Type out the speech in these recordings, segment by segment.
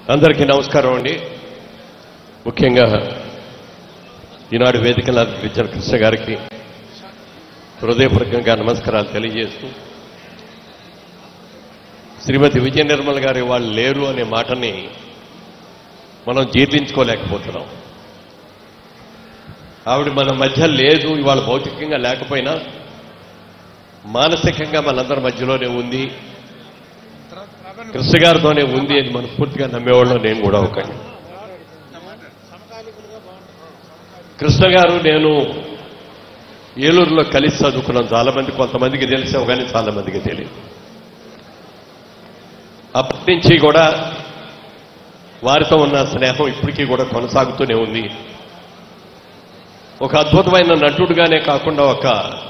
అందరికీ నమస్కారం అండి ముఖ్యంగా ఈనాడు వేదికలు అలంకరించిన కృష్ణ గారికి హృదయపూర్వకంగా నమస్కారాలు తెలియజేస్తూ శ్రీమతి విజయ నిర్మల్ గారి వాళ్ళు లేరు అనే మాటని మనం జీర్ణించుకోలేకపోతున్నాం ఆవిడ మన మధ్య లేదు ఇవాళ భౌతికంగా లేకపోయినా మానసికంగా మనందరి మధ్యలోనే ఉంది కృష్ణ గారితోనే ఉంది అని మనస్ఫూర్తిగా నమ్మేవాళ్ళు నేను కూడా ఒక కృష్ణ గారు నేను ఏలూరులో కలిసి చదువుకున్నాం చాలా మంది కొంతమందికి తెలిసావు కానీ చాలా మందికి తెలియదు అప్పటి నుంచి కూడా వారితో ఉన్న స్నేహం ఇప్పటికీ కూడా కొనసాగుతూనే ఉంది ఒక అద్భుతమైన నటుడుగానే కాకుండా ఒక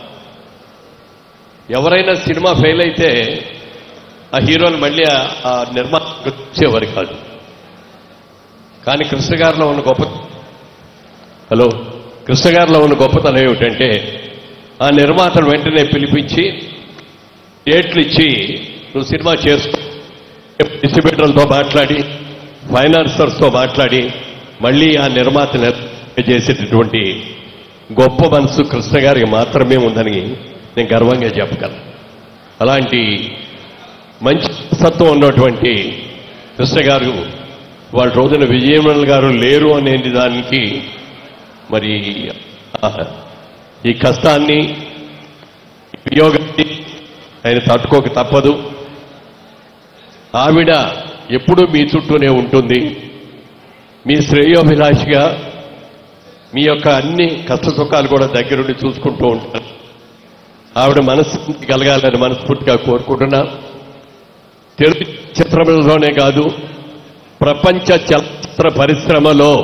ఎవరైనా సినిమా ఫెయిల్ అయితే ఆ హీరోని మళ్ళీ ఆ- ఆ నిర్మాత వచ్చేవారు కాదు కానీ కృష్ణ గారిలో ఉన్న గొప్ప హలో కృష్ణ గారిలో ఉన్న గొప్పతనం ఏమిటంటే ఆ నిర్మాతను వెంటనే పిలిపించి డేట్లు ఇచ్చి నువ్వు సినిమా చేసుకో డిస్ట్రిబ్యూటర్లతో మాట్లాడి ఫైనాన్సర్స్తో మాట్లాడి మళ్ళీ ఆ నిర్మాతను చేసేటటువంటి గొప్ప మనసు కృష్ణ గారికి మాత్రమే ఉందని నేను గర్వంగా చెప్పగలను అలాంటి మంచి సత్వం ఉన్నటువంటి కృష్ణ గారు వాళ్ళ రోజున విజయమణి గారు లేరు అనేది దానికి మరి ఆ, ఈ కష్టాన్ని ఈ వియోగాన్ని ఆయన తట్టుకోక తప్పదు ఆవిడ ఎప్పుడూ మీ చుట్టూనే ఉంటుంది మీ శ్రేయోభిలాషిగా మీ యొక్క అన్ని కష్ట సుఖాలు కూడా దగ్గరుండి చూసుకుంటూ ఉంటారు ఆవిడ మనస్ఫూర్తి కలగాలని మనస్ఫూర్తిగా కోరుకుంటున్నా తెలుగు చిత్రంలోనే కాదు ప్రపంచ చలచిత్ర పరిశ్రమలో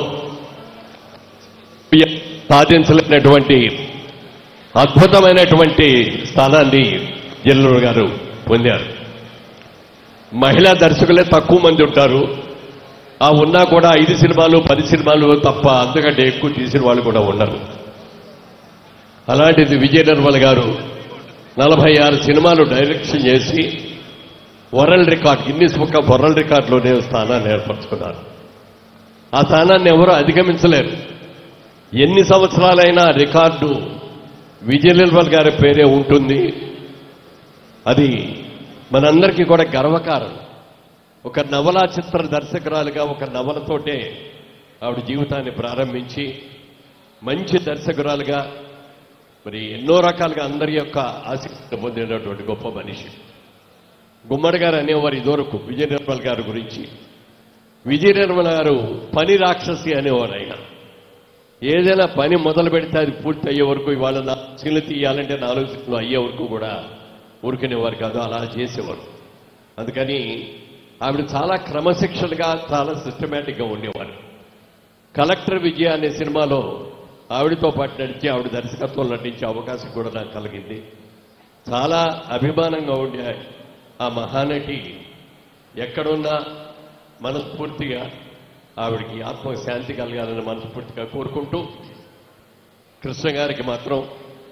సాధించలేనటువంటి అద్భుతమైనటువంటి స్థానాన్ని జిల్లూరు గారు పొందారు మహిళా దర్శకులే తక్కువ మంది ఉంటారు ఆ ఉన్నా కూడా ఐదు సినిమాలు పది సినిమాలు తప్ప అంతకంటే ఎక్కువ తీసిన వాళ్ళు కూడా ఉన్నారు అలాంటిది విజయ నిర్మల్ గారు నలభై ఆరు సినిమాలు డైరెక్షన్ చేసి world record Guinness book of world రికార్డులోనే స్థానాన్ని ఏర్పరచుకున్నారు ఆ స్థానాన్ని ఎవరూ అధిగమించలేరు ఎన్ని సంవత్సరాలైనా ఆ రికార్డు విజయ నిర్మల్ గారి పేరే ఉంటుంది అది మనందరికీ కూడా గర్వకారం ఒక నవలా చిత్ర దర్శకురాలుగా ఒక నవలతోటే ఆవిడ జీవితాన్ని ప్రారంభించి మంచి దర్శకురాలుగా మరి ఎన్నో రకాలుగా అందరి యొక్క ఆసక్తిని పొందినటువంటి గొప్ప మనిషి గుమ్మడి గారు అనేవారు ఇదివరకు విజయ నిర్మల్ గారి గురించి విజయ నిర్మల్ గారు పని రాక్షసి అనేవారు ఆయన ఏదైనా పని మొదలు పెడితే అది పూర్తి అయ్యే వరకు ఇవాళ నాలుగు సీన్లు తీయాలంటే నాలుగు సీన్లు అయ్యే వరకు కూడా ఊరుకునేవారు కాదు అలా చేసేవారు అందుకని ఆవిడ చాలా క్రమశిక్షణగా చాలా సిస్టమేటిక్గా ఉండేవారు కలెక్టర్ విజయ అనే సినిమాలో ఆవిడతో పాటు నడిచి ఆవిడ దర్శకత్వం నటించే అవకాశం కూడా నాకు కలిగింది చాలా అభిమానంగా ఉండే ఆ మహానటి ఎక్కడున్నా మనస్ఫూర్తిగా ఆవిడకి ఆత్మ శాంతి కలగాలని మనస్ఫూర్తిగా కోరుకుంటూ కృష్ణ గారికి మాత్రం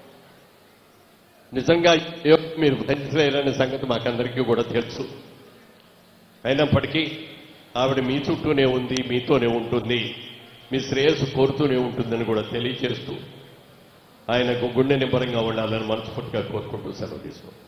నిజంగా ఏ- మీరు భరించలేరనే సంగతి మాకందరికీ కూడా తెలుసు అయినప్పటికీ ఆవిడ మీ చుట్టూనే ఉంది మీతోనే ఉంటుంది మీ శ్రేయస్సు కోరుతూనే ఉంటుందని కూడా తెలియజేస్తూ ఆయనకు గుండె నిబ్బరంగా ఉండాలని మనస్ఫూర్తిగా కోరుకుంటూ సెలవు తీసుకుంటాం